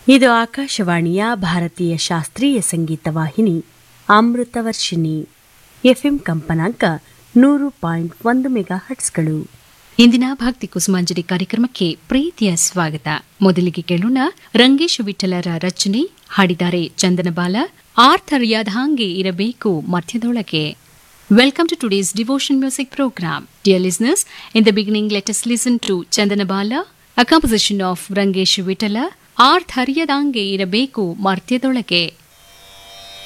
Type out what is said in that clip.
ಇದು ಆಕಾಶವಾಣಿಯ ಭಾರತೀಯ ಶಾಸ್ತ್ರೀಯ ಸಂಗೀತ ವಾಹಿನಿ ಅಮೃತವರ್ಷಿಣಿ ಎಫ್ಎಂ ಕಂಪನಾಂಕ ನೂರು ಪಾಯಿಂಟ್ ಒಂದು ಮೆಗಾ ಹಟ್ಸ್ಗಳು ಇಂದಿನ ಭಕ್ತಿ ಕುಸುಮಾಂಜಲಿ ಕಾರ್ಯಕ್ರಮಕ್ಕೆ ಪ್ರೀತಿಯ ಸ್ವಾಗತ ಮೊದಲಿಗೆ ಕೇಳೋಣ ರಂಗೇಶ್ ವಿಠಲರ ರಚನೆ ಹಾಡಿದ್ದಾರೆ ಚಂದನಬಾಲ ಆರ್ಥರ್ಯಾದ ಹಾಗೆ ಇರಬೇಕು ಮಧ್ಯದೊಳಗೆ welcome to today's devotion music programme dear listeners in the beginning let us listen to Chandanabala a composition of Rangesh Vittala ಆರ್ಥರ್ಯದಾಂಗೆ ಇರಬೇಕು ಮರ್ತ್ಯದೊಳಗೆ